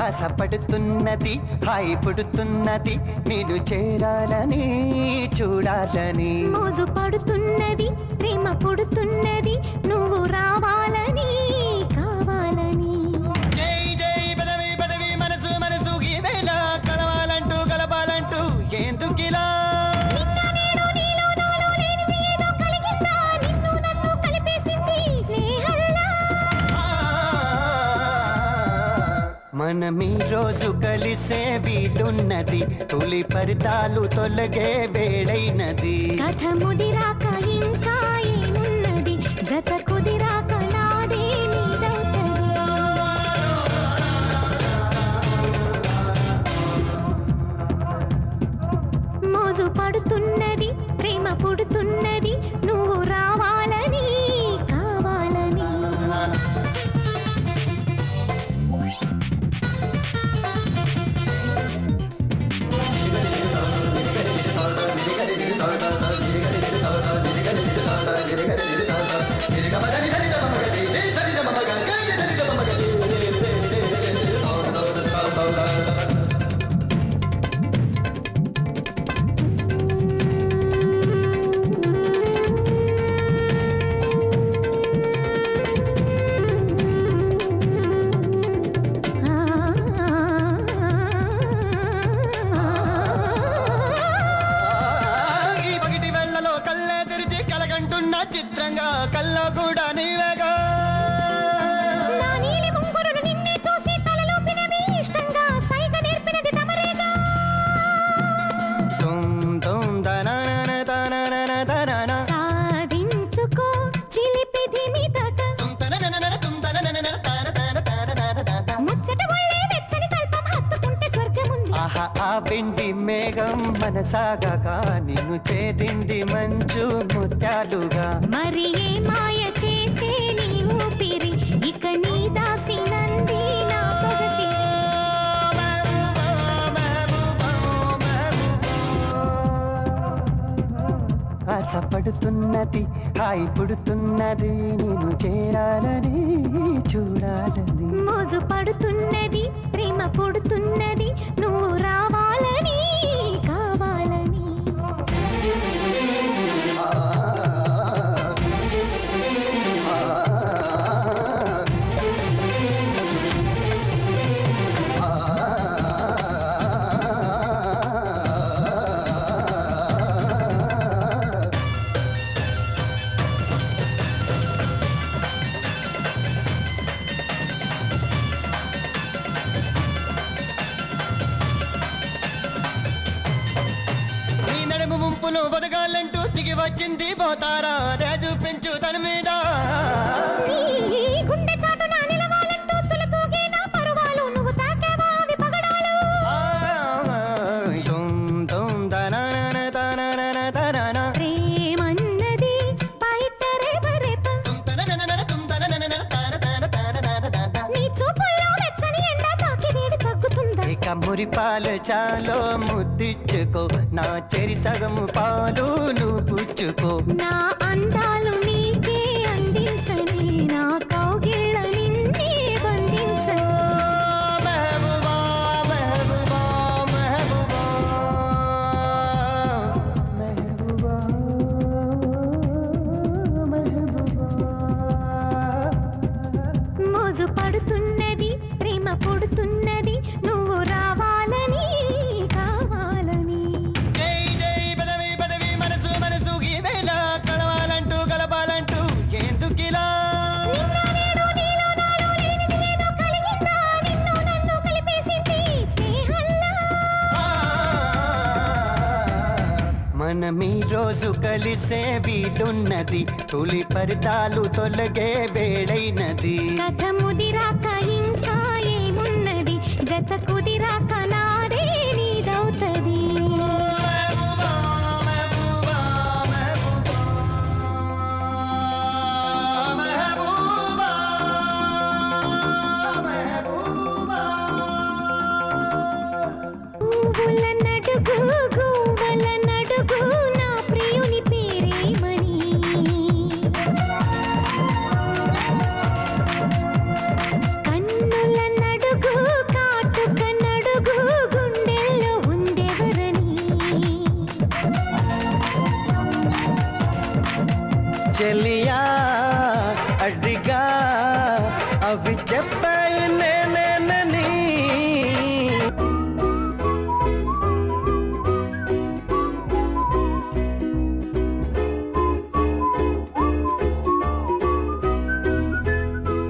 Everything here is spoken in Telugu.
ఆశపడుతున్నది హాయి పుడుతున్నది నేను చేరాలని చూడాలని మోజు పడుతున్నది ప్రేమ పుడుతున్నది నువ్వు రావాలని కావాలని జై జై పదవి పదవి మనసు మనసు ఈ వేళ కలవాలంటూ కలపాలంటూ ఎందుకిలా నిన్న నేను నీలో నాలో లేనిది ఏదో కలిగిందా నిన్ను నన్ను కలిపేసింది స్నేహంలా మనం ఈ రోజు కలిసే వీలున్నది తొలి పరితాలు తొలగే వేళైనది కథ ముదిరాక ఇంకా ఏమున్నది జత కుదిరాక నాదే నీదవుతది మోజు పడుతున్నది ప్రేమ పుడుతున్నది నువ్వు రావాలని కావాలని ఈ పగిటి వెళ్ళలో కళ్ళే తెరిచి కలగంటున్న చిత్రంగా కల్లో కూడా నీవేగా నా నీలి ముంగురులు నిన్నే చూసి తలలోపినవి ఇష్టంగా సైగ నేర్పినది తమరేగా తుమ్ తుమ్ దననన తననన తనన. సాధించుకో చిలిపిది మీదట తుమ్ తనననన తుమ్ తననన తన తన తననన తన. ముచ్చట ఒళ్ళే వెచ్చని కల్పం హత్తుకుంటే స్వర్గముంది ఆహా ఆ వెండి మేఘం మనసాగగా నిన్ను చేరింది మంచు ముత్యాలుగా మరి ఏ మాయ చేసే నీ ఊపిరి ఇక నీ దాసి నంది నా సొగసి ఆశపడుతున్నది హాయి పుడుతున్నది నేను చేరాలని చూడాలని మోజు పడుతున్నది ప్రేమ పుడుతున్నది నువ్వు రావాలని కావాలని నీ నడుము ముంపును బతకాలంటూ దిగి వచ్చింది పోతారా అదే చూపించు తన మీద నీ గుండె చాటున నిలవాలంటూ తులతూగే నా పరువాలు నువ్వు తాకేవా అవి పగడాలు తుమ్ తుమ్ దననన తననన తనన. ప్రేమన్నది బయట రేప రేప తుమ్ తనననన తుమ్ తననన తన తన తననన తన. నీ చూపుల్లో వెచ్చని ఎండ తాకి వేడి తగ్గుతుందా ఇక మురిపాలు చాలో ముద్దిచ్చుకో నా చెరి సగము పాలు నువ్వు పుచ్చుకో నా అందాలు నీకే అందించని నా కౌగిళ్ళ నిన్నే బంధించని మెహబూబా, మెహబూబా, మెహబూబా. మెహబూబా, మెహబూబా. మోజు పడుతున్నది ప్రేమ పుడుతున్నది నువ్వు రావాలని కావాలని జై జై పదవి పదవి మనసు మనసు ఈ వేళ కలవాలంటూ కలపాలంటూ ఎందుకిలా నిన్న నేడు నీలో నాలో లేనిది ఏదో కలిగిందా నిన్ను నన్ను కలిపేసింది స్నేహంలా మనం ఈ రోజు కలిసే వీలున్నది తొలి పరితాలు తొలగే వేళైనది కథ ముదిరాక ఇంకా ఏమున్నది జత కుదిరాక నాదే నీదవుతది మెహబూబా, మెహబూబా, మెహబూబా. మెహబూబా, మెహబూబా. పువ్వుల నడుగు గువ్వల నడుగు నా ప్రియుని పేరేమని చెల్లియా